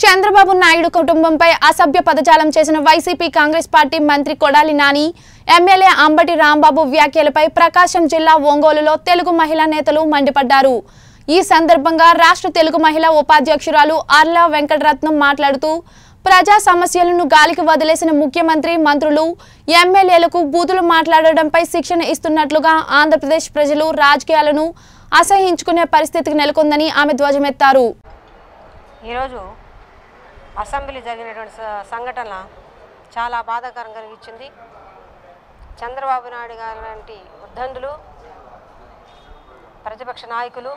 చంద్రబాబు నాయుడు కుటుంబంపై అసభ్య పదజాలం చేసిన వైసీపీ కాంగ్రెస్ పార్టీ మంత్రి కొడాలి నాని ఎమ్మెల్యే అంబటి రాంబాబు వ్యాఖ్యలపై ప్రకాశం జిల్లా ఒంగోలులో తెలుగు మహిళా నేతలు మండిపడ్డారు ఈ సందర్భంగా రాష్ట్ర తెలుగు మహిళా ఉపాధ్యక్షురాలు ఆర్లా వెంకటరత్నం మాట్లాడుతూ ప్రజా సమస్యలను గాలికి వదిలేసిన ముఖ్యమంత్రి మంత్రులు ఎమ్మెల్యేలకు బూతులు మాట్లాడడంపై శిక్షణ ఇస్తున్నట్లుగా ఆంధ్రప్రదేశ్ ప్రజలు రాజకీయాలను అసహించుకునే పరిస్థితికి నెలకొందని ఆమె ధ్వజమెత్తారు ఈరోజు అసెంబ్లీ జరిగినటువంటి స- సంఘటన చాలా బాధాకరం కలిగించింది చంద్రబాబు నాయుడు గారు లాంటి ఉద్దండులు ప్రతిపక్ష నాయకులు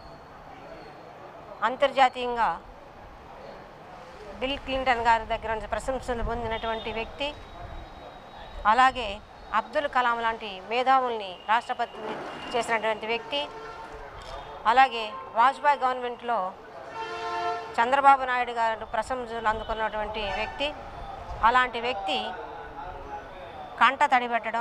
అంతర్జాతీయంగా బిల్ క్లింటన్ గారి దగ్గర నుంచి ప్రశంసలు పొందినటువంటి వ్యక్తి అలాగే అబ్దుల్ కలాం లాంటి మేధావుల్ని రాష్ట్రపతి చేసినటువంటి వ్యక్తి అలాగే వాజ్పేయి గవర్నమెంట్లో చంద్రబాబు నాయుడు గారు ప్రశంసలు అందుకున్నటువంటి వ్యక్తి అలాంటి వ్యక్తి కంట తడిపెట్టడం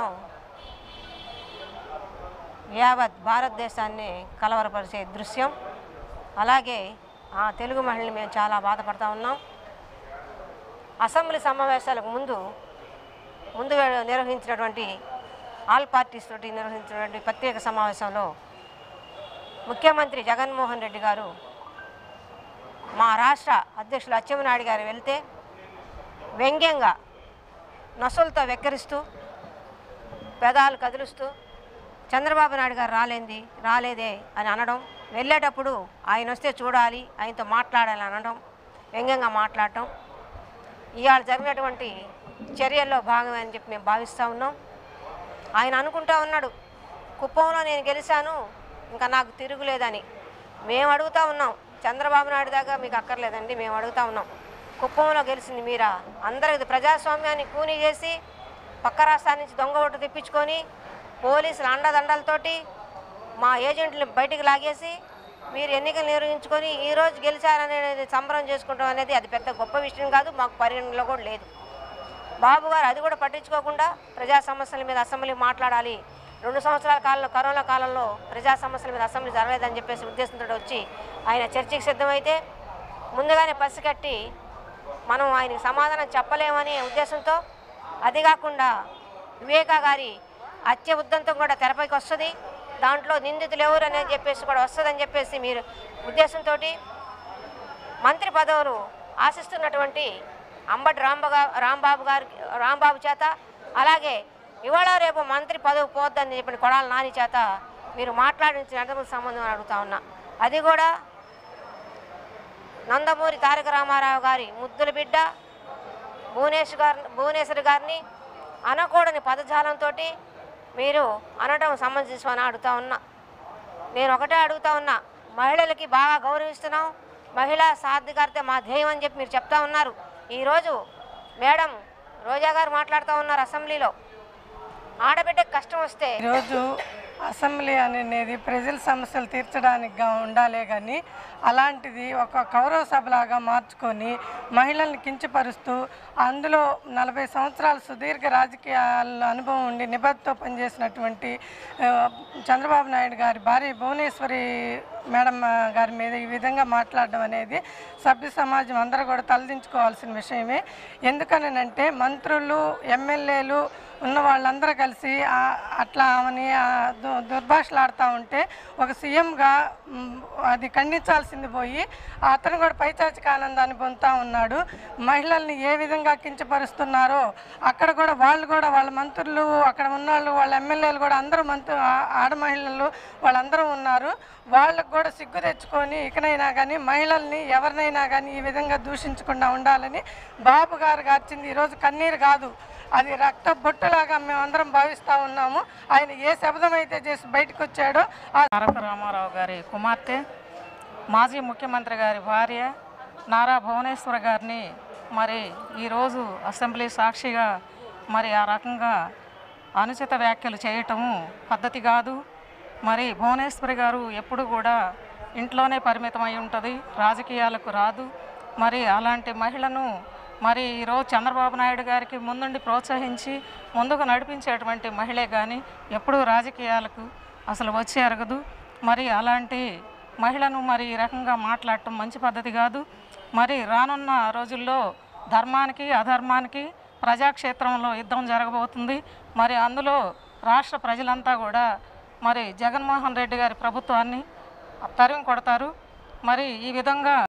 యావత్ భారతదేశాన్ని కలవరపరిచే దృశ్యం అలాగే ఆ తెలుగు మహిళలు మేము చాలా బాధపడతా ఉన్నాం అసెంబ్లీ సమావేశాలకు ముందు ముందు నిర్వహించినటువంటి ఆల్ పార్టీస్ తోటి నిర్వహించినటువంటి ప్రత్యేక సమావేశంలో ముఖ్యమంత్రి జగన్మోహన్ రెడ్డి గారు మా రాష్ట్ర అధ్యక్షులు అచ్చెన్నాయుడు గారు వెళ్తే వ్యంగ్యంగా నొసలతో వెక్కరిస్తూ పెదాలు కదిలిస్తూ చంద్రబాబు నాయుడు గారు రాలేంది రాలేదే అని అనడం వెళ్ళేటప్పుడు ఆయన వస్తే చూడాలి ఆయనతో మాట్లాడాలి అనడం వ్యంగ్యంగా మాట్లాడటం ఇవాళ జరిగినటువంటి చర్యల్లో భాగమే అని చెప్పి మేము భావిస్తూ ఉన్నాం ఆయన అనుకుంటా ఉన్నాడు కుప్పంలో నేను గెలిచాను ఇంకా నాకు తిరుగులేదని మేము అడుగుతా ఉన్నాం చంద్రబాబు నాయుడు దాకా మీకు అక్కర్లేదండి మేము అడుగుతా ఉన్నాం కుప్పంలో గెలిచింది మీరా అందరికి ప్రజాస్వామ్యాన్ని కూనీ చేసి పక్క రాష్ట్రాల నుంచి దొంగ ఓటు తెప్పించుకొని పోలీసుల అండదండలతోటి మా ఏజెంట్లను బయటికి లాగేసి మీరు ఎన్నికలు నిర్వహించుకొని ఈ రోజు గెలిచారనేది సంబరం చేసుకుంటాం అనేది అది పెద్ద గొప్ప విషయం కాదు మాకు పరిగణనలో కూడా లేదు బాబు గారు అది కూడా పట్టించుకోకుండా ప్రజా సమస్యల మీద అసెంబ్లీ మాట్లాడాలి రెండు సంవత్సరాల కాలంలో కరోనా కాలంలో ప్రజా సమస్యల మీద అసెంబ్లీ జరగలేదని చెప్పేసి ఉద్దేశంతో వచ్చి ఆయన చర్చకి సిద్ధమైతే ముందుగానే పసిగట్టి మనం ఆయనకి సమాధానం చెప్పలేమనే ఉద్దేశంతో అది కాకుండా వివేకా గారి హత్య ఉద్దంతం కూడా తెరపైకి వస్తుంది దాంట్లో నిందితులు ఎవరు అనేది చెప్పేసి కూడా వస్తుందని చెప్పేసి మీరు ఉద్దేశంతో మంత్రి పదవులు ఆశిస్తున్నటువంటి అంబటి రాంబగా రాంబాబు గారి రాంబాబు చేత అలాగే ఇవాళ రేపు మంత్రి పదవి పోద్దని చెప్పిన కొడాల నాని చేత మీరు మాట్లాడించిన ఎంతమంది సంబంధం అని అడుగుతా ఉన్నా అది కూడా నందమూరి తారక రామారావు గారి ముద్దుల బిడ్డ భువనేష్ గారి భువనేశ్వరి గారిని అనకూడని పదజాలంతో మీరు అనడం సంబంధించమని అడుగుతా ఉన్నా నేను ఒకటే అడుగుతా ఉన్నా మహిళలకి బాగా గౌరవిస్తున్నాం మహిళా సాధికారత మా ధ్యేయం అని చెప్పి మీరు చెప్తా ఉన్నారు ఈరోజు మేడం రోజా గారు మాట్లాడుతూ ఉన్నారు అసెంబ్లీలో ఆడబిడ్డకి కష్టం వస్తే ఈరోజు అసెంబ్లీ అనేది ప్రజల సమస్యలు తీర్చడానికి గా ఉండాలే కానీ అలాంటిది ఒక కౌరవ సభలాగా మార్చుకొని మహిళల్ని కించపరుస్తూ అందులో నలభై సంవత్సరాల సుదీర్ఘ రాజకీయాల అనుభవం ఉండి నిబద్ధతో పనిచేసినటువంటి ఆ, చంద్రబాబు నాయుడు గారి భార్య భువనేశ్వరి మేడం ఆ, గారి మీద ఈ విధంగా మాట్లాడడం అనేది సభ్య సమాజం అందరూ కూడా తలదించుకోవాల్సిన విషయమే ఎందుకనంటే మంత్రులు ఎమ్మెల్యేలు ఉన్న వాళ్ళందరూ కలిసి ఆ- అట్లా ఆమెని ఆ దు- దుర్భాషలాడుతూ ఉంటే ఒక సీఎంగా మ్, అది ఖండించాల్సింది పోయి అతను కూడా పైచాచిక ఆనందాన్ని పొందుతూ ఉన్నాడు మహిళల్ని ఏ విధంగా కించపరుస్తున్నారో అక్కడ కూడా వాళ్ళు కూడా వాళ్ళ మంత్రులు అక్కడ ఉన్న వాళ్ళు వాళ్ళ ఎమ్మెల్యేలు కూడా అందరూ మంత్రు ఆ- ఆడ మహిళలు వాళ్ళందరూ ఉన్నారు వాళ్ళకు కూడా సిగ్గు తెచ్చుకొని ఇకనైనా కానీ మహిళల్ని ఎవరినైనా కానీ ఈ విధంగా దూషించకుండా ఉండాలని బాబు గారు గార్చింది ఈరోజు కన్నీరు కాదు అది రక్త బొట్టులాగా మేమందరం భావిస్తూ ఉన్నాము ఆయన ఏ శబ్దం అయితే చేసి బయటకు వచ్చాడో ఆ తారక రామారావు గారి కుమార్తె మాజీ ముఖ్యమంత్రి గారి భార్య నారా భువనేశ్వర గారిని మరి ఈరోజు అసెంబ్లీ సాక్షిగా మరి ఆ రకంగా అనుచిత వ్యాఖ్యలు చేయటము పద్ధతి కాదు మరి భువనేశ్వరి గారు ఎప్పుడు కూడా ఇంట్లోనే పరిమితమై ఉంటుంది రాజకీయాలకు రాదు మరి అలాంటి మహిళను మరి ఈరోజు చంద్రబాబు నాయుడు గారికి ముందుండి ప్రోత్సహించి ముందుకు నడిపించేటువంటి మహిళే కానీ ఎప్పుడూ రాజకీయాలకు అసలు వచ్చి ఎరగదు మరి అలాంటి మహిళను మరి ఈ రకంగా మాట్లాడటం మంచి పద్ధతి కాదు మరి రానున్న రోజుల్లో ధర్మానికి అధర్మానికి ప్రజాక్షేత్రంలో యుద్ధం జరగబోతుంది మరి అందులో రాష్ట్ర ప్రజలంతా కూడా మరి జగన్మోహన్ రెడ్డి గారి ప్రభుత్వాన్ని తరిమి కొడతారు మరి ఈ విధంగా